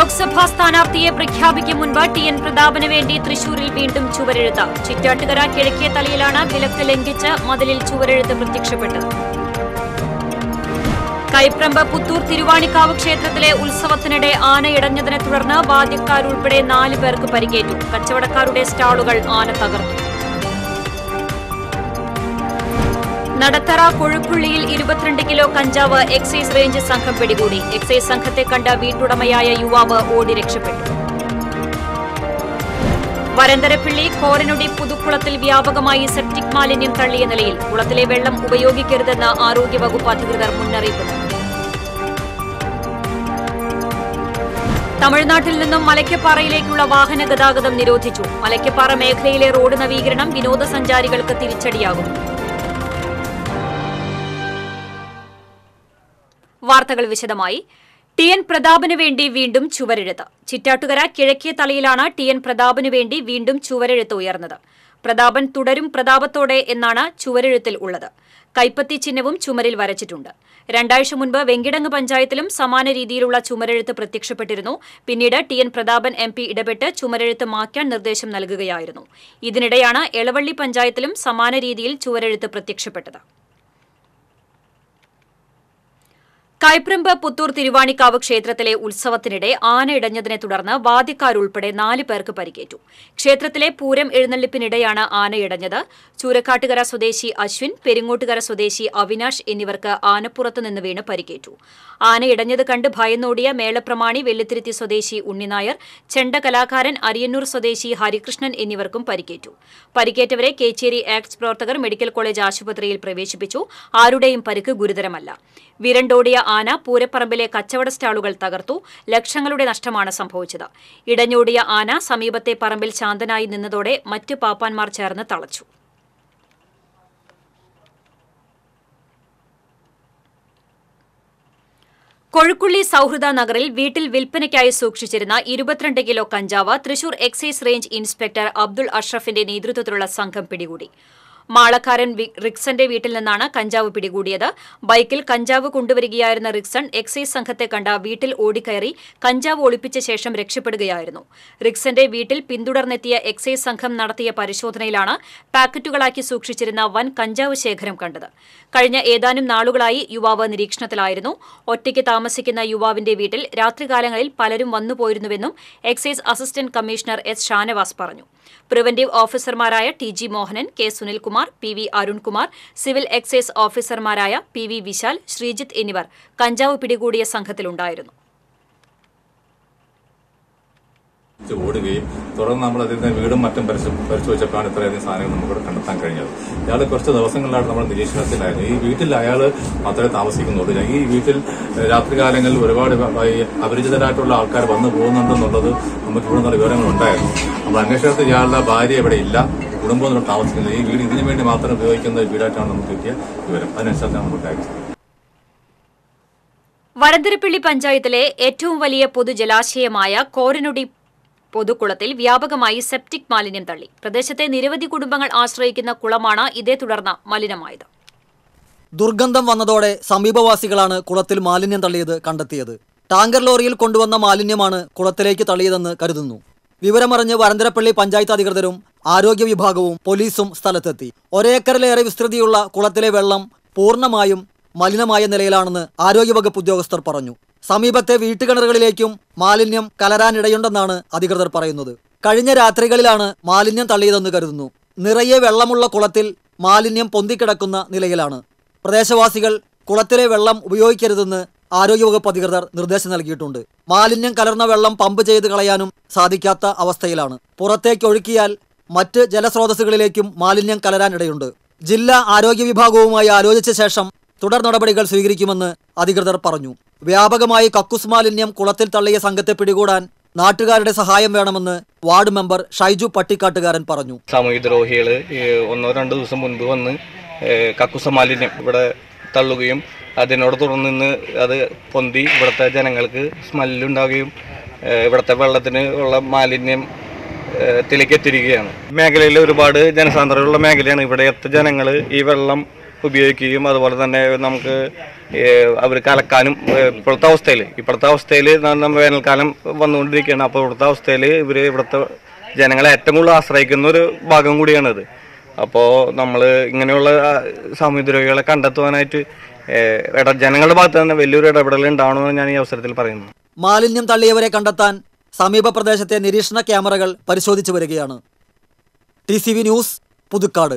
ലോക്സഭാ സ്ഥാനാർത്ഥിയെ പ്രഖ്യാപിക്കും മുൻപ് ടി എൻ പ്രതാപന് വേണ്ടി തൃശൂരിൽ വീണ്ടും ചുവരെഴുത്ത് ചിറ്റാട്ടുകര കിഴക്കേ തലയിലാണ് വിലക്ക് ലംഘിച്ച് മതിലിൽ ചുവരെഴുത്ത് പ്രത്യക്ഷപ്പെട്ടത് കൈപ്രമ്പ് പുത്തൂർ തിരുവാണിക്കാവ് ക്ഷേത്രത്തിലെ ഉത്സവത്തിനിടെ ആന ഇടഞ്ഞതിനെ തുടർന്ന് വാദ്യക്കാരുൾപ്പെടെ നാല് പേർക്ക് പരിക്കേറ്റു കച്ചവടക്കാരുടെ സ്റ്റാളുകൾ ആന തകർത്തു നടത്തറ കൊഴുപ്പുള്ളിയിൽ ഇരുപത്തിരണ്ട് കിലോ കഞ്ചാവ് എക്സൈസ് റേഞ്ച് സംഘം പിടികൂടി എക്സൈസ് സംഘത്തെ കണ്ട വീട്ടുടമയായ യുവാവ് ഓടി രക്ഷപ്പെട്ടു വരന്തരപ്പിള്ളി കോരനൊടി പുതുക്കുളത്തിൽ വ്യാപകമായി സെപ്റ്റിക് മാലിന്യം തള്ളിയ നിലയിൽ കുളത്തിലെ വെള്ളം ഉപയോഗിക്കരുതെന്ന് ആരോഗ്യവകുപ്പ് അധികൃതർ മുന്നറിയിപ്പ് നൽകി തമിഴ്നാട്ടിൽ നിന്നും മലയ്ക്കപ്പാറയിലേക്കുള്ള വാഹന ഗതാഗതം നിരോധിച്ചു മലയ്ക്കപ്പാറ മേഖലയിലെ റോഡ് നവീകരണം വിനോദസഞ്ചാരികൾക്ക് തിരിച്ചടിയാകും വാർത്തകൾ വിശദമായി ടി എൻ പ്രതാപന് വേണ്ടി വീണ്ടും ചുവരെഴുത്ത് ചിറ്റാട്ടുകര കിഴക്കേ തലയിലാണ് ടി എൻ പ്രതാപന് വേണ്ടി വീണ്ടും ചുവരെഴുത്ത് ഉയർന്നത് പ്രതാപൻ തുടരും പ്രതാപത്തോടെ എന്നാണ് ചുവരെഴുത്തിൽ ഉള്ളത് കൈപ്പത്തി ചിഹ്നവും ചുമരിൽ വരച്ചിട്ടുണ്ട് രണ്ടാഴ്ച മുൻപ് വെങ്കിടങ്ങ് പഞ്ചായത്തിലും സമാന രീതിയിലുള്ള ചുമരെഴുത്ത് പ്രത്യക്ഷപ്പെട്ടിരുന്നു പിന്നീട് T N Prathapan M P ഇടപെട്ട് ചുമരെഴുത്ത് മാറ്റാൻ നിർദ്ദേശം നൽകുകയായിരുന്നു ഇതിനിടെയാണ് എളവള്ളി പഞ്ചായത്തിലും സമാന രീതിയിൽ ചുവരെഴുത്ത് പ്രത്യക്ഷപ്പെട്ടത് കൈപ്രമ്പ് പുത്തൂർ തിരുവാണിക്കാവ് ക്ഷേത്രത്തിലെ ഉത്സവത്തിനിടെ ആന ഇടഞ്ഞതിനെ തുടർന്ന് വാദ്യക്കാരുൾപ്പെടെ നാല് പേർക്ക് പരിക്കേറ്റു ക്ഷേത്രത്തിലെ പൂരം എഴുന്നള്ളിപ്പിനിടെയാണ് ആന ഇടഞ്ഞത് ചൂരക്കാട്ടുകര സ്വദേശി അശ്വിൻ പെരിങ്ങോട്ടുകര സ്വദേശി അവിനാഷ് എന്നിവർക്ക് ആനപ്പുറത്ത് നിന്ന് വീണ് പരിക്കേറ്റു ആന ഇടഞ്ഞത് കണ്ട് ഭയന്നോടിയ മേളപ്രമാണി വെള്ളിത്തിരുത്തി സ്വദേശി ഉണ്ണിനായർ ചെണ്ട കലാകാരൻ അരിയന്നൂർ സ്വദേശി ഹരികൃഷ്ണൻ എന്നിവർക്കും പരിക്കേറ്റു പരിക്കേറ്റവരെ കേച്ചേരി ആക്ട്സ് പ്രവർത്തകർ മെഡിക്കൽ കോളേജ് ആശുപത്രിയിൽ പ്രവേശിപ്പിച്ചു ആരുടെയും പരിക്ക് ഗുരുതരമല്ല വിരണ്ടോടിയ ആന പൂരപ്പറമ്പിലെ കച്ചവട സ്റ്റാളുകൾ തകർത്തു ലക്ഷങ്ങളുടെ നഷ്ടമാണ് സംഭവിച്ചത് ഇടഞ്ഞോടിയ ആന സമീപത്തെ പറമ്പിൽ ശാന്തനായി നിന്നതോടെ മറ്റ് പാപ്പാന്മാർ ചേർന്ന് തളച്ചു കൊഴുക്കുള്ളി സൌഹൃദ നഗറിൽ വീട്ടിൽ വിൽപ്പനയ്ക്കായി സൂക്ഷിച്ചിരുന്ന ഇരുപത്തിരണ്ട് കിലോ കഞ്ചാവ് Thrissur excise range inspector Abdul അഷ്റഫിന്റെ നേതൃത്വത്തിലുള്ള സംഘം പിടികൂടി മാളക്കാരൻ വി- റിക്സന്റെ വീട്ടിൽ നിന്നാണ് കഞ്ചാവ് പിടികൂടിയത് ബൈക്കിൽ കഞ്ചാവ് കൊണ്ടുവരികയായിരുന്ന റിക്സൺ എക്സൈസ് സംഘത്തെ കണ്ട വീട്ടിൽ ഓടിക്കയറി കഞ്ചാവ് ഒളിപ്പിച്ച ശേഷം രക്ഷപ്പെടുകയായിരുന്നു റിക്സന്റെ വീട്ടിൽ പിന്തുടർന്നെത്തിയ എക്സൈസ് സംഘം നടത്തിയ പരിശോധനയിലാണ് പാക്കറ്റുകളാക്കി സൂക്ഷിച്ചിരുന്ന വൻ കഞ്ചാവ് ശേഖരം കണ്ടത് കഴിഞ്ഞ ഏതാനും നാളുകളായി യുവാവ് നിരീക്ഷണത്തിലായിരുന്നു ഒറ്റയ്ക്ക് താമസിക്കുന്ന യുവാവിന്റെ വീട്ടിൽ രാത്രികാലങ്ങളിൽ പലരും വന്നുപോയിരുന്നുവെന്നും excise assistant commissioner S Shanavas പറഞ്ഞു പ്രിവന്റീവ് ഓഫീസർമാരായ T G Mohanan K Sunilkumar P V Arunkumar civil excise ഓഫീസർമാരായ പി വി വിശാൽ ശ്രീജിത്ത് എന്നിവർ കഞ്ചാവ് പിടികൂടിയ സംഘത്തിലുണ്ടായിരുന്നു ഓടുകയും തുടർന്ന് നമ്മൾ അതിന്റെ വീടും മറ്റും പരിശോ പരിശോധിച്ചപ്പോഴാണ് ഇത്രയധികം സാധനങ്ങൾ നമുക്കിവിടെ കണ്ടെത്താൻ കഴിഞ്ഞത് ഇയാൾ കുറച്ച് ദിവസങ്ങളിലായിട്ട് നമ്മൾ നിരീക്ഷണത്തിലായിരുന്നു ഈ വീട്ടിൽ അയാൾ മാത്രമേ താമസിക്കുന്നുള്ളൂ ഈ വീട്ടിൽ ഏഹ്, രാത്രികാലങ്ങളിൽ ഒരുപാട് വ- ഈ അപരിചിതരായിട്ടുള്ള ആൾക്കാർ വന്നു പോകുന്നുണ്ടെന്നുള്ളത് നമുക്ക് ഇവിടെ നിന്നുള്ള വിവരങ്ങൾ ഉണ്ടായിരുന്നു നമ്മൾ അന്വേഷണത്തിൽ ഇയാളുടെ ഭാര്യ ഇവിടെ ഇല്ല കുടുംബം ഇവിടെ താമസിക്കുന്നത് ഈ വീട് ഇതിനു വേണ്ടി മാത്രം ഉപയോഗിക്കുന്ന വീടായിട്ടാണ് നമുക്ക് കിട്ടിയ വിവരം അതിനനുസരിച്ചാണ് നമുക്ക് അയച്ചത് വരന്തരപ്പിള്ളി പഞ്ചായത്തിലെ ഏറ്റവും വലിയ പൊതുജലാശയമായ കോരനൊടി പൊതുക്കുളത്തിൽ വ്യാപകമായി സെപ്റ്റിക് മാലിന്യം തള്ളി പ്രദേശത്തെ നിരവധി കുടുംബങ്ങൾ ആശ്രയിക്കുന്ന കുളമാണ് ഇതേ തുടർന്ന് മലിനമായത് ദുർഗന്ധം വന്നതോടെ സമീപവാസികളാണ് കുളത്തിൽ മാലിന്യം തള്ളിയത് കണ്ടെത്തിയത് ടാങ്കർ ലോറിയിൽ കൊണ്ടുവന്ന മാലിന്യമാണ് കുളത്തിലേക്ക് തള്ളിയതെന്ന് കരുതുന്നു വിവരമറിഞ്ഞ് വരന്തരപ്പള്ളി പഞ്ചായത്ത് അധികൃതരും ആരോഗ്യ വിഭാഗവും പോലീസും സ്ഥലത്തെത്തി ഒരേക്കറിലേറെ വിസ്തൃതിയുള്ള കുളത്തിലെ വെള്ളം പൂർണ്ണമായും മലിനമായ നിലയിലാണെന്ന് ആരോഗ്യവകുപ്പ് ഉദ്യോഗസ്ഥർ പറഞ്ഞു സമീപത്തെ വീട്ടുകിണറുകളിലേക്കും മാലിന്യം കലരാനിടയുണ്ടെന്നാണ് അധികൃതർ പറയുന്നത് കഴിഞ്ഞ രാത്രികളിലാണ് മാലിന്യം തള്ളിയതെന്ന് കരുതുന്നു നിറയെ വെള്ളമുള്ള കുളത്തിൽ മാലിന്യം പൊന്തിക്കിടക്കുന്ന നിലയിലാണ് പ്രദേശവാസികൾ കുളത്തിലെ വെള്ളം ഉപയോഗിക്കരുതെന്ന് ആരോഗ്യവകുപ്പ് അധികൃതർ നിർദ്ദേശം നൽകിയിട്ടുണ്ട് മാലിന്യം കലർന്ന വെള്ളം പമ്പ് ചെയ്ത് കളയാനും സാധിക്കാത്ത അവസ്ഥയിലാണ് പുറത്തേക്ക് ഒഴുക്കിയാൽ മറ്റ് ജലസ്രോതസ്സുകളിലേക്കും മാലിന്യം കലരാനിടയുണ്ട് ജില്ലാ ആരോഗ്യ വിഭാഗവുമായി ആലോചിച്ച ശേഷം തുടർ നടപടികൾ സ്വീകരിക്കുമെന്ന് അധികൃതർ പറഞ്ഞു വ്യാപകമായി കക്കുസ് മാലിന്യം കുളത്തിൽ തള്ളിയ സംഘത്തെ പിടികൂടാൻ നാട്ടുകാരുടെ സഹായം വേണമെന്ന് വാർഡ് മെമ്പർ ഷൈജു പട്ടിക്കാട്ടുകാരൻ പറഞ്ഞു സാമൂഹ്യദ്രോഹികൾ ഒന്നോ രണ്ടോ ദിവസം മുൻപ് വന്ന് ഏഹ്, കക്കുസ മാലിന്യം ഇവിടെ തള്ളുകയും അതിനോട് തുടർന്ന് അത് പൊന്തി ഇവിടുത്തെ ജനങ്ങൾക്ക് സ്മെല്ലുണ്ടാവുകയും ഏഹ്, ഇവിടുത്തെ വെള്ളത്തിന് ഉള്ള മാലിന്യം ഏഹ്, ത്തിലേക്ക് എത്തിരിക്കുകയാണ് മേഖലയിൽ ഒരുപാട് ജനസാന്ദ്രതയുള്ള മേഖലയാണ് ഇവിടെയത്തെ ജനങ്ങൾ ഈ വെള്ളം ഉപയോഗിക്കുകയും അതുപോലെ തന്നെ നമുക്ക് അവർ കലക്കാനും ഏഹ്, ഇപ്പോഴത്തെ അവസ്ഥയിൽ ഇപ്പോഴത്തെ അവസ്ഥയിൽ വേനൽക്കാലം വന്നുകൊണ്ടിരിക്കുകയാണ് അപ്പോൾ ഇവിടുത്തെ അവസ്ഥയിൽ ഇവർ ഇവിടുത്തെ ജനങ്ങളെ ഏറ്റവും കൂടുതൽ ആശ്രയിക്കുന്ന ഒരു ഭാഗം കൂടിയാണിത് അപ്പോൾ നമ്മൾ ഇങ്ങനെയുള്ള ആ, സാമൂഹ്യ രോഗികളെ കണ്ടെത്തുവാനായിട്ട് ഏഹ്, ഇട ജനങ്ങളുടെ ഭാഗത്ത് തന്നെ വലിയൊരു ഇടപെടൽ ഉണ്ടാവണമെന്ന് ഞാൻ ഈ അവസരത്തിൽ പറയുന്നു മാലിന്യം തള്ളിയവരെ കണ്ടെത്താൻ സമീപ പ്രദേശത്തെ നിരീക്ഷണ ക്യാമറകൾ പരിശോധിച്ചു വരികയാണ് T C V news Puthukkad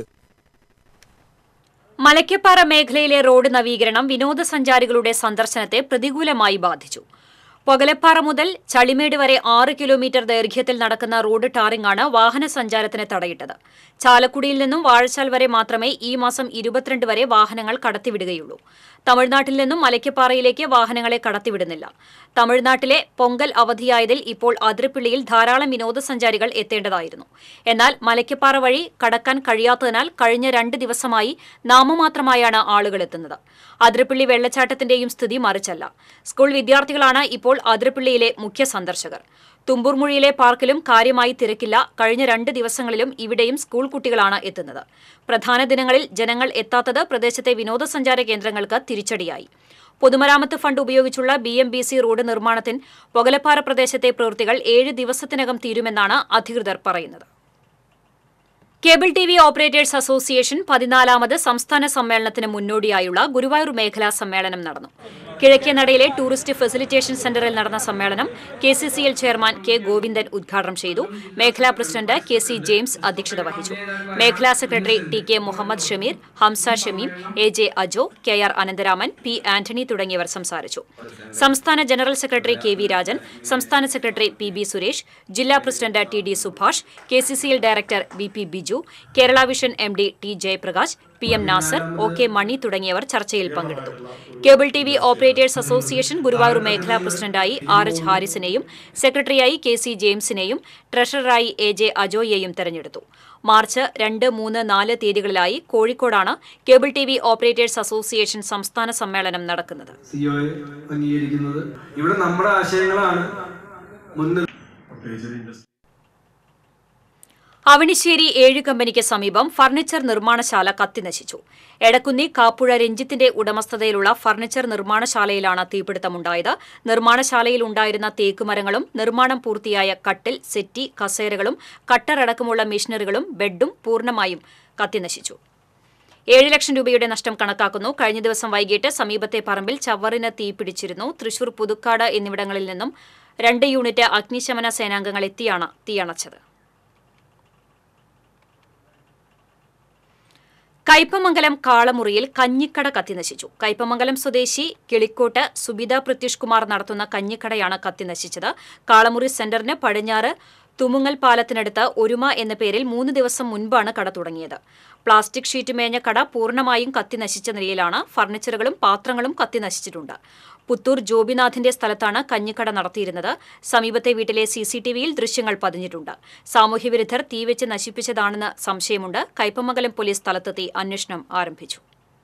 Malakkappara മേഖലയിലെ റോഡ് നവീകരണം വിനോദസഞ്ചാരികളുടെ സന്ദർശനത്തെ പ്രതികൂലമായി ബാധിച്ചു പൊകലപ്പാറ മുതൽ ചളിമേട് വരെ ആറ് കിലോമീറ്റർ ദൈർഘ്യത്തിൽ നടക്കുന്ന റോഡ് ടാറിംഗാണ് വാഹന സഞ്ചാരത്തിന് തടയിട്ടത് ചാലക്കുടിയിൽ നിന്നും വാഴച്ചാൽ വരെ മാത്രമേ ഈ മാസം ഇരുപത്തിരണ്ട് വരെ വാഹനങ്ങൾ കടത്തിവിടുകയുള്ളൂ തമിഴ്നാട്ടിൽ നിന്നും മലയ്ക്കപ്പാറയിലേക്ക് വാഹനങ്ങളെ കടത്തിവിടുന്നില്ല തമിഴ്നാട്ടിലെ പൊങ്കൽ അവധിയായതിൽ ഇപ്പോൾ അതിരപ്പിള്ളിയിൽ ധാരാളം വിനോദസഞ്ചാരികൾ എത്തേണ്ടതായിരുന്നു എന്നാൽ മലയ്ക്കപ്പാറ വഴി കടക്കാൻ കഴിയാത്തതിനാൽ കഴിഞ്ഞ രണ്ട് ദിവസമായി നാമമാത്രമായാണ് ആളുകൾ എത്തുന്നത് അതിരപ്പിള്ളി വെള്ളച്ചാട്ടത്തിന്റെയും സ്ഥിതി മറിച്ചല്ല സ്കൂൾ വിദ്യാർത്ഥികളാണ് ഇപ്പോൾ അതിരപ്പിള്ളിയിലെ മുഖ്യ സന്ദർശകർ തുമ്പൂർമുഴിയിലെ പാർക്കിലും കാര്യമായി തിരക്കില്ല കഴിഞ്ഞ രണ്ട് ദിവസങ്ങളിലും ഇവിടെയും സ്കൂൾ കുട്ടികളാണ് എത്തുന്നത് പ്രധാന ദിനങ്ങളിൽ ജനങ്ങൾ എത്താത്തത് പ്രദേശത്തെ വിനോദസഞ്ചാര കേന്ദ്രങ്ങൾക്ക് തിരിച്ചടിയായി പൊതുമരാമത്ത് ഫണ്ട് ഉപയോഗിച്ചുള്ള B M B C road നിർമ്മാണത്തിന് പൊകലപ്പാറ പ്രദേശത്തെ പ്രവൃത്തികൾ ഏഴ് ദിവസത്തിനകം തീരുമെന്നാണ് അധികൃതർ പറയുന്നത് cable T V operators association പതിനാലാമത് സംസ്ഥാന സമ്മേളനത്തിന് മുന്നോടിയായുള്ള ഗുരുവായൂർ മേഖലാ സമ്മേളനം നടന്നു കിഴക്കേനടയിലെ ടൂറിസ്റ്റ് ഫെസിലിറ്റേഷൻ സെന്ററിൽ നടന്ന സമ്മേളനം K C C L chairman K Govindan ഉദ്ഘാടനം ചെയ്തു മേഖലാ പ്രസിഡന്റ് കെ സി ജെയിംസ് അധ്യക്ഷത വഹിച്ചു മേഖലാ secretary T K Muhammad Shameer Hamsa Shameem A J Ajo K R Anantharaman P Antony തുടങ്ങിയവർ സംസാരിച്ചു സംസ്ഥാന general secretary K V Rajan സംസ്ഥാന സെക്രട്ടറി പി ബി സുരേഷ് ജില്ലാ president T D Subhash K C C L director V P Biju Kerala Vision M D T Jayaprakash P M Nasar O K Mani തുടങ്ങിയവർ ചർച്ചയിൽ പങ്കെടുത്തു cable T V operators association Guruvayur മേഖലാ പ്രസിഡന്റായി ആർ എച്ച് ഹാരിസിനെയും സെക്രട്ടറിയായി K C ജെയിംസിനെയും ട്രഷററായി എ ജെ അജോയെയും തെരഞ്ഞെടുത്തു മാർച്ച് രണ്ട് മൂന്ന് നാല് തീയതികളിലായി കോഴിക്കോടാണ് cable T V operators association സംസ്ഥാന സമ്മേളനം നടക്കുന്നത് സിഒയെ അംഗീകരിക്കുന്നത് ഇവിടെ നമ്മുടെ ആശയങ്ങളാണ് മുന്നിൽ അവണിശ്ശേരി ഏഴ് കമ്പനിക്ക് സമീപം ഫർണിച്ചർ നിർമ്മാണശാല കത്തിനശിച്ചു എടക്കുന്നി കാപ്പുഴ രഞ്ജിത്തിന്റെ ഉടമസ്ഥതയിലുള്ള ഫർണിച്ചർ നിർമ്മാണശാലയിലാണ് തീപിടുത്തമുണ്ടായത് നിർമ്മാണശാലയിൽ ഉണ്ടായിരുന്ന തേക്കുമരങ്ങളും നിർമ്മാണം പൂർത്തിയായ കട്ടിൽ സെറ്റി കസേരകളും കട്ടറടക്കമുള്ള മെഷീനറികളും ബെഡും പൂർണ്ണമായും കത്തിനശിച്ചു ഏഴ് ലക്ഷം രൂപയുടെ നഷ്ടം കണക്കാക്കുന്നു കഴിഞ്ഞ ദിവസം വൈകിട്ട് സമീപത്തെ പറമ്പിൽ ചവറിന് തീ പിടിച്ചിരുന്നു തൃശൂർ പുതുക്കാട് എന്നിവിടങ്ങളിൽ നിന്നും രണ്ട് യൂണിറ്റ് അഗ്നിശമന സേനാംഗങ്ങൾ എത്തിയാണ് തീയണച്ചത് കയ്പമംഗലം കാളമുറിയിൽ കഞ്ഞിക്കട കത്തിനശിച്ചു കയ്പമംഗലം സ്വദേശി കിളിക്കോട്ട് സുബിത പ്രത്യുഷ് കുമാർ നടത്തുന്ന കഞ്ഞിക്കടയാണ് കത്തിനശിച്ചത് കാളമുറി സെന്ററിന് പടിഞ്ഞാറ് തുമുങ്ങൽ പാലത്തിനടുത്ത് ഒരുമ എന്ന പേരിൽ മൂന്ന് ദിവസം മുൻപാണ് കട തുടങ്ങിയത് പ്ലാസ്റ്റിക് ഷീറ്റ് മേഞ്ഞ കട പൂർണ്ണമായും കത്തിനശിച്ച നിലയിലാണ് ഫർണിച്ചറുകളും പാത്രങ്ങളും കത്തിനശിച്ചിട്ടുണ്ട് പുത്തൂർ ജോബിനാഥിന്റെ സ്ഥലത്താണ് കഞ്ഞിക്കട നടത്തിയിരുന്നത് സമീപത്തെ വീട്ടിലെ സി സി ടി വിയിൽ ദൃശ്യങ്ങൾ പതിഞ്ഞിട്ടുണ്ട് സാമൂഹ്യവിരുദ്ധർ തീവെച്ച് നശിപ്പിച്ചതാണെന്ന് സംശയമുണ്ട് കയ്പമംഗലം പോലീസ് സ്ഥലത്തെത്തി അന്വേഷണം ആരംഭിച്ചു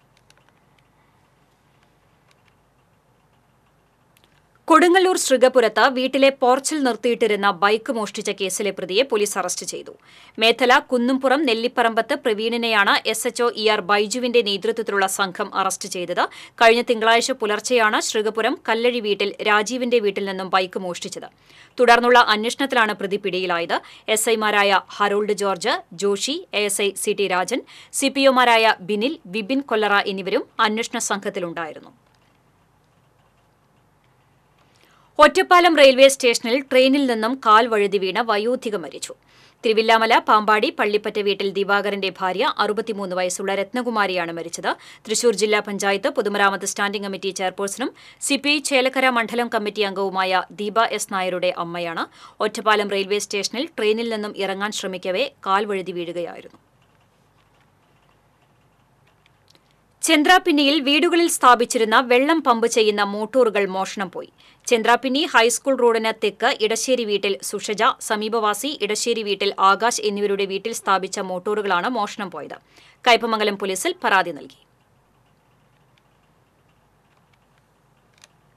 കൊടുങ്ങല്ലൂർ ശൃഗപുരത്ത് വീട്ടിലെ പോർച്ചിൽ നിർത്തിയിട്ടിരുന്ന ബൈക്ക് മോഷ്ടിച്ച കേസിലെ പ്രതിയെ പോലീസ് അറസ്റ്റ് ചെയ്തു മേഖല കുന്നുംപുറം നെല്ലിപ്പറമ്പത്ത് പ്രവീണിനെയാണ് എസ് എച്ച്ഒ ഇ ആർ ബൈജുവിന്റെ നേതൃത്വത്തിലുള്ള സംഘം അറസ്റ്റ് ചെയ്തത് കഴിഞ്ഞ തിങ്കളാഴ്ച പുലർച്ചെയാണ് ശൃഗപുരം കല്ലഴി വീട്ടിൽ രാജീവിന്റെ വീട്ടിൽ നിന്നും ബൈക്ക് മോഷ്ടിച്ചത് തുടർന്നുള്ള അന്വേഷണത്തിലാണ് പ്രതി പിടിയിലായത് എസ് ഐമാരായ Harold George Joshi A S I C T Rajan C P ഒമാരായ ബിനിൽ വിപിൻ കൊല്ലറ എന്നിവരും അന്വേഷണ സംഘത്തിലുണ്ടായിരുന്നു ഒറ്റപ്പാലം റെയിൽവേ സ്റ്റേഷനിൽ ട്രെയിനിൽ നിന്നും കാൽ വഴുതി വീണ വയോധിക മരിച്ചു തിരുവില്ലാമല പാമ്പാടി പള്ളിപ്പറ്റ വീട്ടിൽ ദിവാകരന്റെ ഭാര്യ അറുപത്തിമൂന്ന് വയസ്സുള്ള രത്നകുമാരിയാണ് മരിച്ചത് തൃശൂർ ജില്ലാ പഞ്ചായത്ത് പൊതുമരാമത്ത് സ്റ്റാൻഡിംഗ് കമ്മിറ്റി ചെയർപേഴ്സണും സിപിഐ ചേലക്കര മണ്ഡലം കമ്മിറ്റി അംഗവുമായ ദീപ എസ് നായരുടെ അമ്മയാണ് ഒറ്റപ്പാലം റെയിൽവേ സ്റ്റേഷനിൽ ട്രെയിനിൽ നിന്നും ഇറങ്ങാൻ ശ്രമിക്കവേ കാൽ വഴുതി വീഴുകയായിരുന്നു ചന്ദ്രാപിന്നിയിൽ വീടുകളിൽ സ്ഥാപിച്ചിരുന്ന വെള്ളം പമ്പ് ചെയ്യുന്ന മോട്ടോറുകൾ മോഷണം പോയി ചന്ദ്രാപിന്നി ഹൈസ്കൂൾ റോഡിന് തെക്ക് ഇടശ്ശേരി വീട്ടിൽ സുഷജ സമീപവാസി ഇടശ്ശേരി വീട്ടിൽ ആകാശ് എന്നിവരുടെ വീട്ടിൽ സ്ഥാപിച്ച മോട്ടോറുകളാണ് മോഷണം പോയത് കയ്പമംഗലം പോലീസിൽ പരാതി നൽകി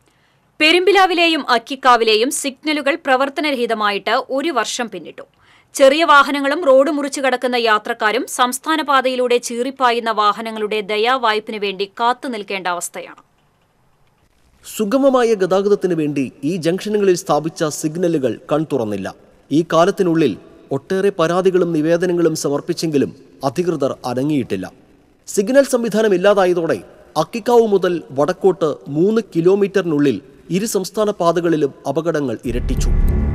പെരുമ്പിലാവിലെയും അക്കിക്കാവിലെയും സിഗ്നലുകൾ പ്രവർത്തനരഹിതമായിട്ട് ഒരു വർഷം പിന്നിട്ടു ചെറിയ വാഹനങ്ങളും റോഡ് മുറിച്ചു കടക്കുന്ന യാത്രക്കാരും സംസ്ഥാന പാതയിലൂടെ ചീറിപ്പായുന്ന വാഹനങ്ങളുടെ ദയാവായ്പിനു വേണ്ടി കാത്തു നിൽക്കേണ്ട അവസ്ഥയാണ് സുഗമമായ ഗതാഗതത്തിന് വേണ്ടി ഈ ജംഗ്ഷനുകളിൽ സ്ഥാപിച്ച സിഗ്നലുകൾ കൺതുറന്നില്ല ഈ കാലത്തിനുള്ളിൽ ഒട്ടേറെ പരാതികളും നിവേദനങ്ങളും സമർപ്പിച്ചെങ്കിലും അധികൃതർ അനങ്ങിയിട്ടില്ല സിഗ്നൽ സംവിധാനം ഇല്ലാതായതോടെ അക്കിക്കാവ് മുതൽ വടക്കോട്ട് മൂന്ന് കിലോമീറ്ററിനുള്ളിൽ ഇരു സംസ്ഥാന പാതകളിലും അപകടങ്ങൾ ഇരട്ടിച്ചു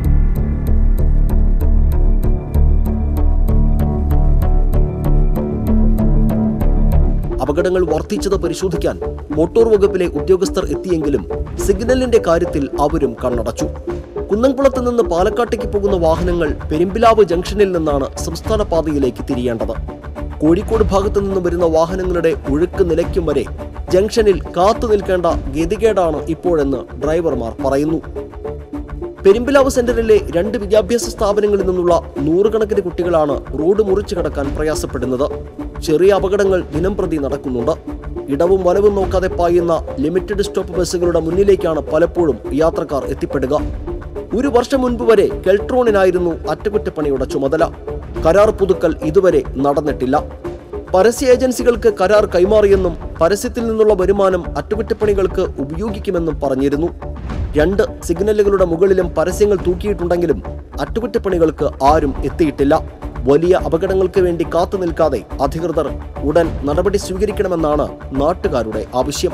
അപകടങ്ങൾ വർദ്ധിച്ചത് പരിശോധിക്കാൻ മോട്ടോർ വകുപ്പിലെ ഉദ്യോഗസ്ഥർ എത്തിയെങ്കിലും സിഗ്നലിന്റെ കാര്യത്തിൽ അവരും കണ്ണടച്ചു കുന്നംകുളത്ത് നിന്ന് പാലക്കാട്ടേക്ക് പോകുന്ന വാഹനങ്ങൾ പെരുമ്പിലാവ് ജംഗ്ഷനിൽ നിന്നാണ് സംസ്ഥാന പാതയിലേക്ക് തിരിയേണ്ടത് കോഴിക്കോട് ഭാഗത്തു നിന്ന് വരുന്ന വാഹനങ്ങളുടെ ഒഴുക്ക് നിലയ്ക്കും വരെ ജംഗ്ഷനിൽ കാത്തു നിൽക്കേണ്ട ഗതികേടാണ് ഇപ്പോഴെന്ന് ഡ്രൈവർമാർ പറയുന്നു പെരുമ്പിലാവ് സെന്ററിലെ രണ്ട് വിദ്യാഭ്യാസ സ്ഥാപനങ്ങളിൽ നിന്നുള്ള നൂറുകണക്കിന് കുട്ടികളാണ് റോഡ് മുറിച്ചു കടക്കാൻ പ്രയാസപ്പെടുന്നത് ചെറിയ അപകടങ്ങൾ ദിനംപ്രതി നടക്കുന്നുണ്ട് ഇടവും വലവും നോക്കാതെ പായുന്ന ലിമിറ്റഡ് സ്റ്റോപ്പ് ബസ്സുകളുടെ മുന്നിലേക്കാണ് പലപ്പോഴും യാത്രക്കാർ എത്തിപ്പെടുക ഒരു വർഷം മുൻപ് വരെ കെൽട്രോണിനായിരുന്നു അറ്റകുറ്റപ്പണിയുടെ ചുമതല കരാർ പുതുക്കൽ ഇതുവരെ നടന്നിട്ടില്ല പരസ്യ ഏജൻസികൾക്ക് കരാർ കൈമാറിയെന്നും പരസ്യത്തിൽ നിന്നുള്ള വരുമാനം അറ്റകുറ്റപ്പണികൾക്ക് ഉപയോഗിക്കുമെന്നും പറഞ്ഞിരുന്നു രണ്ട് സിഗ്നലുകളുടെ മുകളിലും പരസ്യങ്ങൾ തൂക്കിയിട്ടുണ്ടെങ്കിലും അറ്റകുറ്റപ്പണികൾക്ക് ആരും എത്തിയിട്ടില്ല വലിയ അപകടങ്ങൾക്ക് വേണ്ടി കാത്തു നിൽക്കാതെ അധികൃതർ ഉടൻ നടപടി സ്വീകരിക്കണമെന്നാണ് നാട്ടുകാരുടെ ആവശ്യം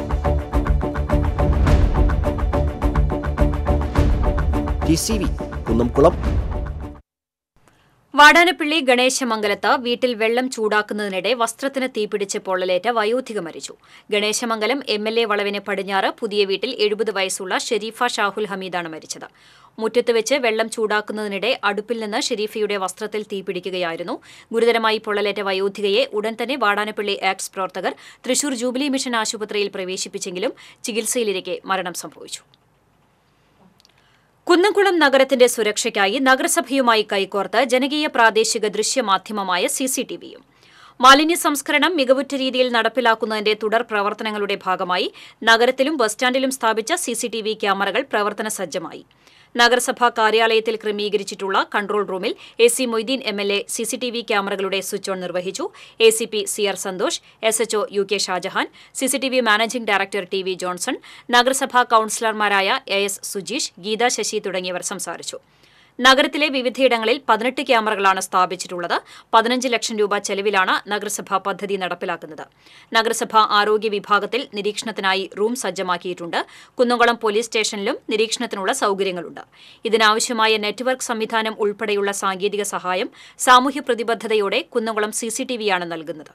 T C V Kunnamkulam Vadanappally ഗണേശമംഗലത്ത് വീട്ടിൽ വെള്ളം ചൂടാക്കുന്നതിനിടെ വസ്ത്രത്തിന് തീപിടിച്ച് പൊള്ളലേറ്റ വയോധിക മരിച്ചു ഗണേശമംഗലം എം എൽ എ വളവിന് പടിഞ്ഞാറ് പുതിയ വീട്ടിൽ എഴുപത് വയസ്സുള്ള ഷെരീഫ ഷാഹുൽ ഹമീദാണ് മരിച്ചത് മുറ്റത്ത് വെച്ച് വെള്ളം ചൂടാക്കുന്നതിനിടെ അടുപ്പിൽ നിന്ന് ഷെരീഫയുടെ വസ്ത്രത്തിൽ തീപിടിക്കുകയായിരുന്നു ഗുരുതരമായി പൊള്ളലേറ്റ വയോധികയെ ഉടൻ തന്നെ വാടാനപ്പള്ളി ആക്ട്സ് പ്രവർത്തകർ തൃശൂർ ജൂബിലി മിഷൻ ആശുപത്രിയിൽ പ്രവേശിപ്പിച്ചെങ്കിലും ചികിത്സയിലിരിക്കെ മരണം സംഭവിച്ചു കുന്നംകുളം നഗരത്തിന്റെ സുരക്ഷയ്ക്കായി നഗരസഭയുമായി കൈകോർത്ത് ജനകീയ പ്രാദേശിക ദൃശ്യമാധ്യമമായ സിസിടിവിയും മാലിന്യ സംസ്കരണം മികവുറ്റ രീതിയിൽ നടപ്പിലാക്കുന്നതിന്റെ തുടർ പ്രവർത്തനങ്ങളുടെ ഭാഗമായി നഗരത്തിലും ബസ് സ്റ്റാൻഡിലും സ്ഥാപിച്ച സിസിടിവി ക്യാമറകൾ പ്രവർത്തന സജ്ജമായി നഗരസഭാ കാര്യാലയത്തിൽ ക്രമീകരിച്ചിട്ടുള്ള കൺട്രോൾ റൂമിൽ A C Moideen M L A CCTV ക്യാമറകളുടെ സ്വിച്ച് ഓൺ നിർവഹിച്ചു A C P C R Santhosh S H O U K Shajahan CCTV managing director T V Johnson നഗരസഭാ കൌൺസിലർമാരായ എ എസ് സുജീഷ് ഗീത ശശി തുടങ്ങിയവർ സംസാരിച്ചു നഗരത്തിലെ വിവിധയിടങ്ങളിൽ പതിനെട്ട് ക്യാമറകളാണ് സ്ഥാപിച്ചിട്ടുള്ളത് പതിനഞ്ച് ലക്ഷം രൂപ ചെലവിലാണ് നഗരസഭ പദ്ധതി നടപ്പിലാക്കുന്നത് നഗരസഭ ആരോഗ്യ വിഭാഗത്തിൽ നിരീക്ഷണത്തിനായി റൂം സജ്ജമാക്കിയിട്ടുണ്ട് കുന്നംകുളം പോലീസ് സ്റ്റേഷനിലും നിരീക്ഷണത്തിനുള്ള സൌകര്യങ്ങളുണ്ട് ഇതിനാവശ്യമായ നെറ്റ്വർക്ക് സംവിധാനം ഉൾപ്പെടെയുള്ള സാങ്കേതിക സഹായം സാമൂഹ്യ പ്രതിബദ്ധതയോടെ കുന്നംകുളം സിസിടിവിയാണ് നൽകുന്നത്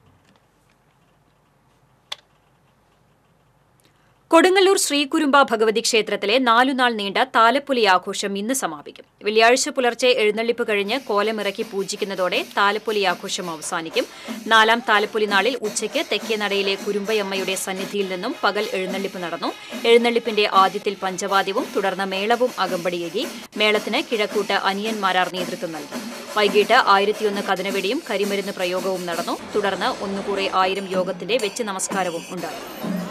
കൊടുങ്ങല്ലൂർ ശ്രീകുരുമ്പ ഭഗവതി ക്ഷേത്രത്തിലെ നാലുനാൾ നീണ്ട താലപ്പൊലി ആഘോഷം ഇന്ന് സമാപിക്കും വെള്ളിയാഴ്ച പുലർച്ചെ എഴുന്നള്ളിപ്പ് കഴിഞ്ഞ് കോലമിറക്കി പൂജിക്കുന്നതോടെ താലപ്പൊലി ആഘോഷം അവസാനിക്കും നാലാം താലപ്പൊലി നാളിൽ ഉച്ചയ്ക്ക് തെക്കേ നടയിലെ കുരുമ്പയമ്മയുടെ സന്നിധിയിൽ നിന്നും പകൽ എഴുന്നള്ളിപ്പ് നടന്നു എഴുന്നള്ളിപ്പിന്റെ ആദ്യത്തിൽ പഞ്ചവാദ്യവും തുടർന്ന് മേളവും അകമ്പടിയേകി മേളത്തിന് കിഴക്കൂട്ട് അനിയന്മാരാർ നേതൃത്വം നൽകി വൈകിട്ട് ആയിരത്തിയൊന്ന് കഥനവെടിയും കരിമരുന്ന് പ്രയോഗവും നടന്നു തുടർന്ന് ഒന്നുകൂറെ ആയിരം യോഗത്തിന്റെ വെച്ച് നമസ്കാരവും ഉണ്ടായി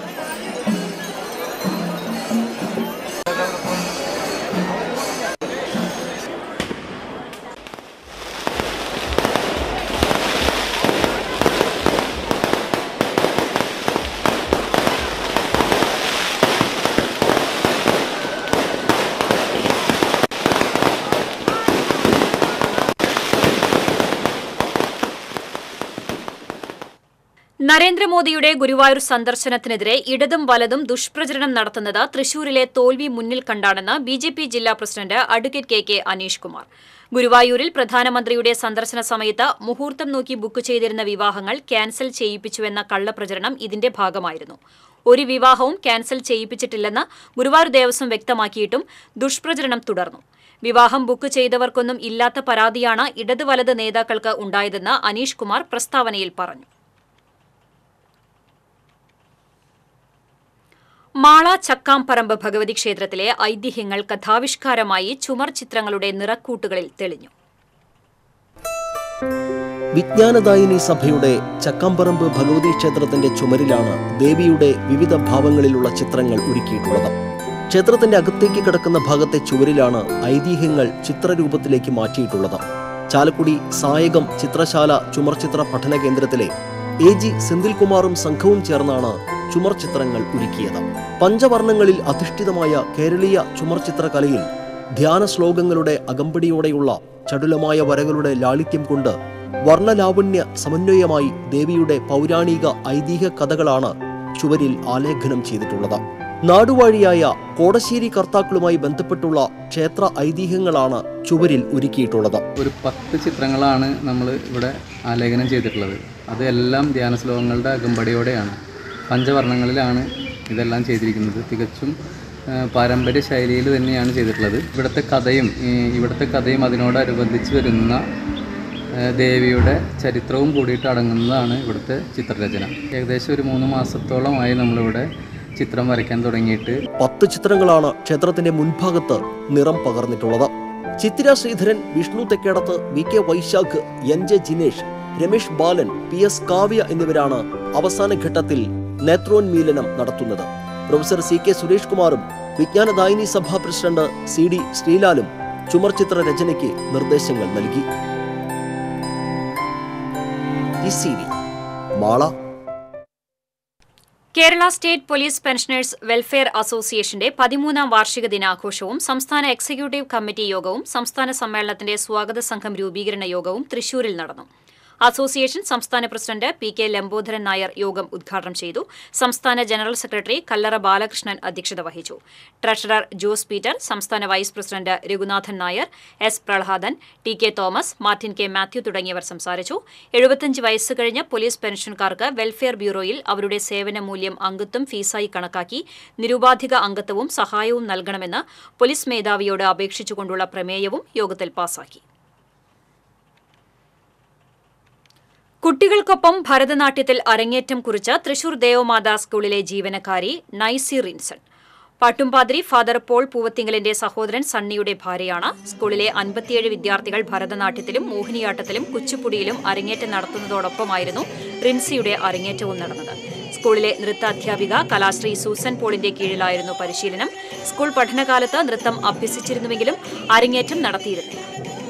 നരേന്ദ്രമോദിയുടെ ഗുരുവായൂർ സന്ദർശനത്തിനെതിരെ ഇടതും വലതും ദുഷ്പ്രചരണം നടത്തുന്നത് തൃശൂരിലെ തോൽവി മുന്നിൽ കണ്ടാണെന്ന് ബി ജെ പി ജില്ലാ president advocate K K Aneesh Kumar ഗുരുവായൂരിൽ പ്രധാനമന്ത്രിയുടെ സന്ദർശന സമയത്ത് മുഹൂർത്തം നോക്കി ബുക്ക് ചെയ്തിരുന്ന വിവാഹങ്ങൾ ക്യാൻസൽ ചെയ്യിപ്പിച്ചുവെന്ന കള്ളപ്രചരണം ഇതിന്റെ ഭാഗമായിരുന്നു ഒരു വിവാഹവും ക്യാൻസൽ ചെയ്യിപ്പിച്ചിട്ടില്ലെന്ന് ഗുരുവായൂർ ദേവസ്വം വ്യക്തമാക്കിയിട്ടും ദുഷ്പ്രചരണം തുടർന്നു വിവാഹം ബുക്ക് ചെയ്തവർക്കൊന്നും ഇല്ലാത്ത പരാതിയാണ് ഇടത് വലത് നേതാക്കൾക്ക് ഉണ്ടായതെന്ന് അനീഷ് കുമാർ പ്രസ്താവനയിൽ പറഞ്ഞു മാള ചക്കാംപറമ്പ് ഭഗവതി ക്ഷേത്രത്തിലെ ഐതിഹ്യങ്ങൾ കഥാവിഷ്കാരമായി ചുമർ ചിത്രങ്ങളുടെ നിറക്കൂട്ടുകളിൽ തെളിഞ്ഞു വിജ്ഞാനദായിനി സഭയുടെ ചക്കാമ്പറമ്പ് ഭഗവതി ക്ഷേത്രത്തിന്റെ ചുമരിലാണ് ദേവിയുടെ വിവിധ ഭാവങ്ങളിലുള്ള ചിത്രങ്ങൾ ഒരുക്കിയിട്ടുള്ളത് ക്ഷേത്രത്തിന്റെ അകത്തേക്ക് കിടക്കുന്ന ഭാഗത്തെ ചുവരിലാണ് ഐതിഹ്യങ്ങൾ ചിത്രരൂപത്തിലേക്ക് മാറ്റിയിട്ടുള്ളത് ചാലക്കുടി സായകം ചിത്രശാല ചുമർചിത്ര പഠന കേന്ദ്രത്തിലെ എ ജി സെന്തിൽകുമാറും സംഘവും ചേർന്നാണ് ചുമർ ചിത്രങ്ങൾ ഒരുക്കിയത് പഞ്ചവർണ്ണങ്ങളിൽ അധിഷ്ഠിതമായ കേരളീയ ചുമർചിത്ര കലയിൽ ധ്യാന ശ്ലോകങ്ങളുടെ അകമ്പടിയോടെയുള്ള ചടുലമായ വരകളുടെ ലാളിത്യം കൊണ്ട് വർണ്ണലാവണ്യ സമന്വയമായി ദേവിയുടെ പൗരാണിക ഐതിഹ്യ കഥകളാണ് ചുവരിൽ ആലേഖനം ചെയ്തിട്ടുള്ളത് നാടുവാഴിയായ കോടശ്ശേരി കർത്താക്കളുമായി ബന്ധപ്പെട്ടുള്ള ക്ഷേത്ര ഐതിഹ്യങ്ങളാണ് ചുവരിൽ ഒരുക്കിയിട്ടുള്ളത് ഒരു പത്ത് ചിത്രങ്ങളാണ് നമ്മൾ ഇവിടെ ആലേഖനം ചെയ്തിട്ടുള്ളത് അത് എല്ലാം ധ്യാന ശ്ലോകങ്ങളുടെ അകമ്പടിയോടെയാണ് പഞ്ചവർണ്ണങ്ങളിലാണ് ഇതെല്ലാം ചെയ്തിരിക്കുന്നത് തികച്ചും ആ, പാരമ്പര്യ ശൈലിയിൽ തന്നെയാണ് ചെയ്തിട്ടുള്ളത് ഇവിടുത്തെ കഥയും ഈ ഇവിടുത്തെ കഥയും അതിനോടനുബന്ധിച്ച് വരുന്ന ആ, ദേവിയുടെ ചരിത്രവും കൂടിയിട്ട് അടങ്ങുന്നതാണ് ഇവിടുത്തെ ചിത്രരചന ഏകദേശം ഒരു മൂന്ന് മാസത്തോളമായി നമ്മളിവിടെ ചിത്രം വരയ്ക്കാൻ തുടങ്ങിയിട്ട് പത്ത് ചിത്രങ്ങളാണ് ക്ഷേത്രത്തിന്റെ മുൻഭാഗത്ത് നിറം പകർന്നിട്ടുള്ളത് Chithira Sreedharan Vishnu Thekkedath V K Vaisakh N J Jinesh Ramesh Balan P S Kavya എന്നിവരാണ് അവസാന ഘട്ടത്തിൽ നേത്രോന്മീലനം നടത്തുന്നത് പ്രൊഫസർ സി കെ സുരേഷ് കുമാറും Vijnanadayini Sabha president C D ശ്രീലാലും ചുമർ ചിത്ര രചനയ്ക്ക് നിർദ്ദേശങ്ങൾ നൽകി E C V Mala Kerala state police pensioners welfare അസോസിയേഷന്റെ പതിമൂന്നാം വാർഷിക ദിനാഘോഷവും സംസ്ഥാന എക്സിക്യൂട്ടീവ് കമ്മിറ്റി യോഗവും സംസ്ഥാന സമ്മേളനത്തിന്റെ സ്വാഗത സംഘം രൂപീകരണ യോഗവും തൃശൂരിൽ നടന്നു അസോസിയേഷൻ സംസ്ഥാന president P K Lambodaran Nair യോഗം ഉദ്ഘാടനം ചെയ്തു സംസ്ഥാന ജനറൽ സെക്രട്ടറി കല്ലറ ബാലകൃഷ്ണൻ അധ്യക്ഷത വഹിച്ചു ട്രഷറർ ജോസ് പീറ്റർ സംസ്ഥാന vice president Raghunathan Nair S Prahladan T K Thomas Martin K Mathew തുടങ്ങിയവർ സംസാരിച്ചു എഴുപത്തഞ്ച് വയസ്സ് കഴിഞ്ഞ പോലീസ് പെൻഷൻകാർക്ക് വെൽഫെയർ ബ്യൂറോയിൽ അവരുടെ സേവന മൂല്യം അംഗത്വം ഫീസായി കണക്കാക്കി നിരുപാധിക അംഗത്വവും സഹായവും നൽകണമെന്ന് പോലീസ് മേധാവിയോട് അപേക്ഷിച്ചുകൊണ്ടുള്ള പ്രമേയവും യോഗത്തിൽ പാസാക്കി കുട്ടികൾക്കൊപ്പം ഭരതനാട്യത്തിൽ അരങ്ങേറ്റം കുറിച്ച തൃശൂർ ദേവമാതാ സ്കൂളിലെ ജീവനക്കാരി നൈസി റിൻസൺ പട്ടുംപാതിരി ഫാദർ പോൾ പൂവത്തിങ്കലിന്റെ സഹോദരൻ സണ്ണിയുടെ ഭാര്യയാണ് സ്കൂളിലെ അൻപത്തിയേഴ് വിദ്യാർത്ഥികൾ ഭരതനാട്യത്തിലും മോഹിനിയാട്ടത്തിലും കുച്ചിപ്പുടിയിലും അരങ്ങേറ്റം നടത്തുന്നതോടൊപ്പമായിരുന്നു റിൻസിയുടെ അരങ്ങേറ്റവും നടന്നത് സ്കൂളിലെ നൃത്ത അധ്യാപിക കലാശ്രീ സൂസൻ പോളിന്റെ കീഴിലായിരുന്നു പരിശീലനം സ്കൂൾ പഠനകാലത്ത് നൃത്തം അഭ്യസിച്ചിരുന്നുവെങ്കിലും അരങ്ങേറ്റം നടത്തിയിരുന്നില്ല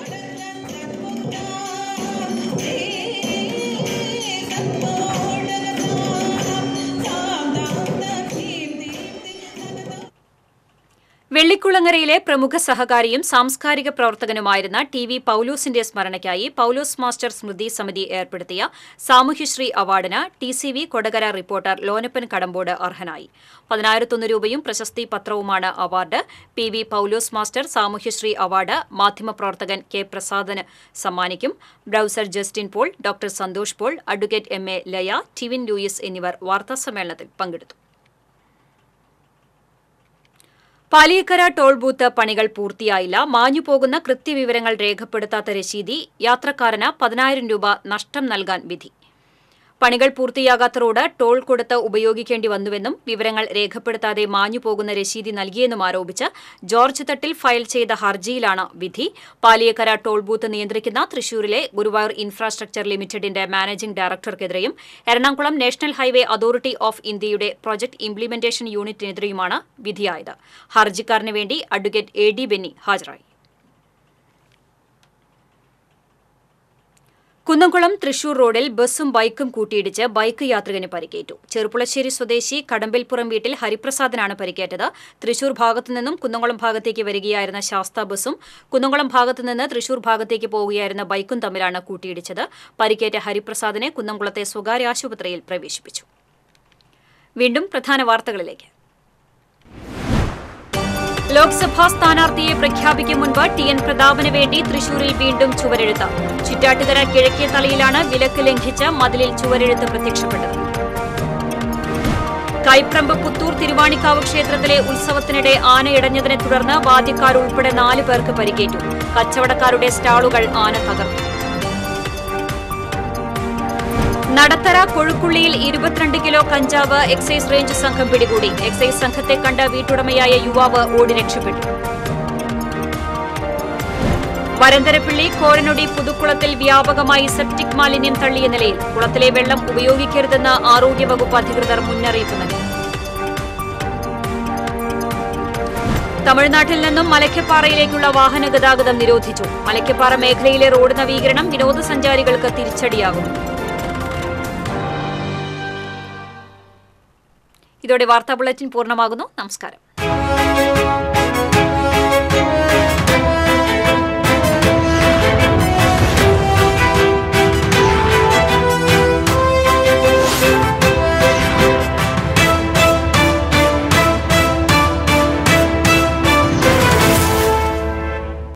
വെള്ളിക്കുളങ്ങരയിലെ പ്രമുഖ സഹകാരിയും സാംസ്കാരിക പ്രവർത്തകനുമായിരുന്ന ടി വി പൌലോസിന്റെ സ്മരണയ്ക്കായി പൌലോസ് മാസ്റ്റർ സ്മൃതി സമിതി ഏർപ്പെടുത്തിയ സാമൂഹ്യശ്രീ അവാർഡിന് T C V Kodakara reporter Lonappan Kadambode അർഹനായി പതിനായിരത്തൊന്ന് രൂപയും പ്രശസ്തി പത്രവുമാണ് award P V Paulose master Samoohyasree award മാധ്യമപ്രവർത്തകൻ കെ പ്രസാദന് സമ്മാനിക്കും ബ്രൌസർ Justin Paul doctor Santhosh Paul advocate M A Laya Tivin Louis എന്നിവർ വാർത്താസമ്മേളനത്തിൽ പങ്കെടുത്തു പാലിയക്കര ടോൾ ബൂത്ത് പണികൾ പൂർത്തിയായില്ല മാഞ്ഞുപോകുന്ന കൃത്യവിവരങ്ങൾ രേഖപ്പെടുത്താത്ത രശീതി യാത്രക്കാരന് പതിനായിരം രൂപ നഷ്ടം നൽകാൻ വിധി പണികൾ പൂർത്തിയാകാത്ത റോഡ് ടോൾ കൊടുത്ത് ഉപയോഗിക്കേണ്ടി വന്നുവെന്നും വിവരങ്ങൾ രേഖപ്പെടുത്താതെ മാഞ്ഞുപോകുന്ന രശീതി നൽകിയെന്നും ആരോപിച്ച് ജോർജ് തട്ടിൽ ഫയൽ ചെയ്ത ഹർജിയിലാണ് വിധി പാലിയക്കര ടോൾ ബൂത്ത് നിയന്ത്രിക്കുന്ന തൃശൂരിലെ ഗുരുവായൂർ ഇൻഫ്രാസ്ട്രക്ചർ ലിമിറ്റഡിന്റെ മാനേജിംഗ് ഡയറക്ടർക്കെതിരെയും Ernakulam national highway authority of ഇന്ത്യയുടെ പ്രൊജക്ട് ഇംപ്ലിമെന്റേഷൻ യൂണിറ്റിനെതിരെയുമാണ് വിധിയായത് ഹർജിക്കാരന് വേണ്ടി അഡ്വക്കേറ്റ് എ ഡി ബെന്നി ഹാജരായി കുന്നംകുളം തൃശൂർ റോഡിൽ ബസ്സും ബൈക്കും കൂട്ടിയിടിച്ച് ബൈക്ക് യാത്രികന് പരിക്കേറ്റു ചെറുപ്പുളശ്ശേരി സ്വദേശി കടമ്പൽപ്പുറം വീട്ടിൽ ഹരിപ്രസാദിനാണ് പരിക്കേറ്റത് തൃശൂർ ഭാഗത്തുനിന്നും കുന്നംകുളം ഭാഗത്തേക്ക് വരികയായിരുന്ന ശാസ്ത ബസ്സും കുന്നംകുളം ഭാഗത്തുനിന്ന് തൃശൂർ ഭാഗത്തേക്ക് പോവുകയായിരുന്ന ബൈക്കും തമ്മിലാണ് കൂട്ടിയിടിച്ചത് പരിക്കേറ്റ ഹരിപ്രസാദിനെ കുന്നംകുളത്തെ സ്വകാര്യ ആശുപത്രിയിൽ പ്രവേശിപ്പിച്ചു വീണ്ടും പ്രധാന വാർത്തകളിലേക്ക് ലോക്സഭാ സ്ഥാനാർത്ഥിയെ പ്രഖ്യാപിക്കും മുൻപ് ടി എൻ പ്രതാപന് വേണ്ടി തൃശൂരിൽ വീണ്ടും ചുവരെഴുത്ത് ചുറ്റാട്ടുകര കിഴക്കേ തലയിലാണ് വിലക്ക് ലംഘിച്ച് മതിലിൽ ചുവരെഴുത്ത് പ്രത്യക്ഷപ്പെട്ടത് കൈപ്രമ്പ് പുത്തൂർ തിരുവാണിക്കാവ് ക്ഷേത്രത്തിലെ ഉത്സവത്തിനിടെ ആന ഇടഞ്ഞതിനെ തുടർന്ന് വാദ്യക്കാർ ഉൾപ്പെടെ നാല് പേർക്ക് പരിക്കേറ്റു കച്ചവടക്കാരുടെ സ്റ്റാളുകൾ ആന തകർത്തു നടത്തറ കൊഴുക്കുള്ളിയിൽ ഇരുപത്തിരണ്ട് കിലോ കഞ്ചാവ് എക്സൈസ് റേഞ്ച് സംഘം പിടികൂടി എക്സൈസ് സംഘത്തെ കണ്ട വീട്ടുടമയായ യുവാവ് ഓടി രക്ഷപ്പെട്ടു വരന്തരപ്പിള്ളി കോരനൊടി പുതുക്കുളത്തിൽ വ്യാപകമായി സെപ്റ്റിക് മാലിന്യം തള്ളിയ നിലയിൽ കുളത്തിലെ വെള്ളം ഉപയോഗിക്കരുതെന്ന് ആരോഗ്യവകുപ്പ് അധികൃതർ മുന്നറിയിപ്പ് നൽകി തമിഴ്നാട്ടിൽ നിന്നും മലയ്ക്കപ്പാറയിലേക്കുള്ള വാഹന ഗതാഗതം നിരോധിച്ചു മലയ്ക്കപ്പാറ മേഖലയിലെ റോഡ് നവീകരണം വിനോദസഞ്ചാരികൾക്ക് തിരിച്ചടിയാകും ഇതോടെ വാർത്താ ബുള്ളറ്റിൻ പൂർണ്ണമാകുന്നു നമസ്കാരം